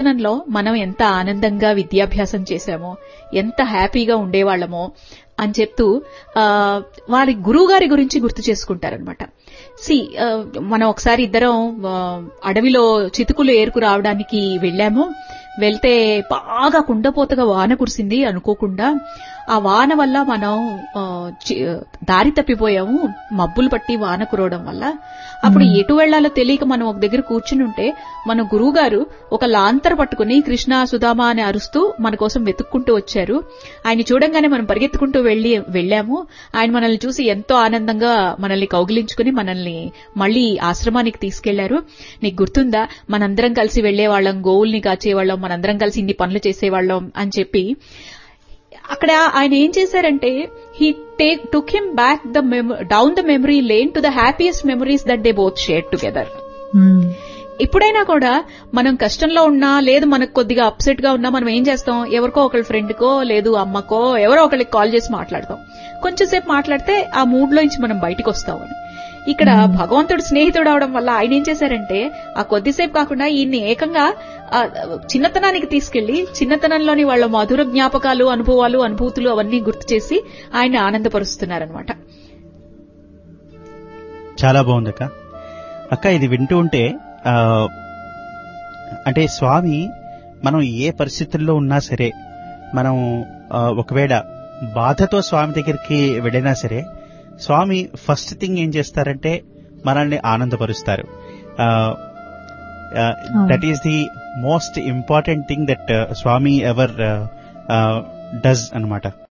చిన్నతనంలో మనం ఎంత ఆనందంగా విద్యాభ్యాసం చేశామో ఎంత హ్యాపీగా ఉండేవాళ్ళమో అని చెప్తూ ఆ, వారి గురువు గారి గురించి గుర్తు చేసుకుంటారనమాట సి మనం ఒకసారి ఇద్దరం ఆ, అడవిలో చితుకులు ఏరుకు రావడానికి వెళ్ళాము వెళ్తే బాగా కుండపోతగా వాన కురిసింది అనుకోకుండా ఆ వాన వల్ల మనం ఆ, చి- దారి తప్పిపోయాము మబ్బులు పట్టి వాన కురవడం వల్ల అప్పుడు ఎటు వెళ్లాలో తెలియక మనం ఒక దగ్గర కూర్చుని ఉంటే మన గురువు గారు ఒక లాంతర్ పట్టుకుని కృష్ణ సుధామ అని అరుస్తూ మన కోసం వెతుక్కుంటూ వచ్చారు ఆయన చూడంగానే మనం పరిగెత్తుకుంటూ వెళ్లి వెళ్ళాము ఆయన మనల్ని చూసి ఎంతో ఆనందంగా మనల్ని కౌగిలించుకుని మనల్ని మళ్ళీ ఆశ్రమానికి తీసుకెళ్లారు నీకు గుర్తుందా మనందరం కలిసి వెళ్లేవాళ్ళం గోవుల్ని కాచేవాళ్ళం మనందరం కలిసి ఇన్ని పనులు చేసేవాళ్ళం అని చెప్పి అక్కడ ఆయన ఏం చేశారంటే he take took him back the down the memory lane to the happiest memories that they both share together ఇప్పుడైనా కూడా మనం కష్టంలో ఉన్నా లేదు మనకు కొద్దిగా అప్సెట్ గా ఉన్నా మనం ఏం చేస్తాం ఎవరికో ఒకళ్ళ ఫ్రెండ్కో లేదు అమ్మకో ఎవరో ఒకళ్ళకి కాల్ చేసి మాట్లాడతాం కొంచెంసేపు మాట్లాడితే ఆ మూడ్ లోంచి మనం బయటకు వస్తామని ఇక్కడ భగవంతుడు స్నేహితుడు అవడం వల్ల ఆయన ఏం చేశారంటే ఆ కొద్దిసేపు కాకుండా ఈయన్ని ఏకంగా ఆ చిన్నతనానికి తీసుకెళ్లి చిన్నతనంలోని వాళ్ళ మధుర జ్ఞాపకాలు అనుభవాలు అనుభూతులు అవన్నీ గుర్తు చేసి ఆయన ఆనందపరుస్తున్నారనమాట చాలా బాగుంది అక్క అక్క ఇది వింటూ ఉంటే ఆ, అంటే స్వామి మనం ఏ పరిస్థితుల్లో ఉన్నా సరే మనం ఆ, ఒకవేళ బాధతో స్వామి దగ్గరికి వెళ్ళినా సరే స్వామి ఫస్ట్ థింగ్ ఏం చేస్తారంటే మనల్ని ఆనందపరుస్తారు that is the most important thing that Swami ever does అన్నమాట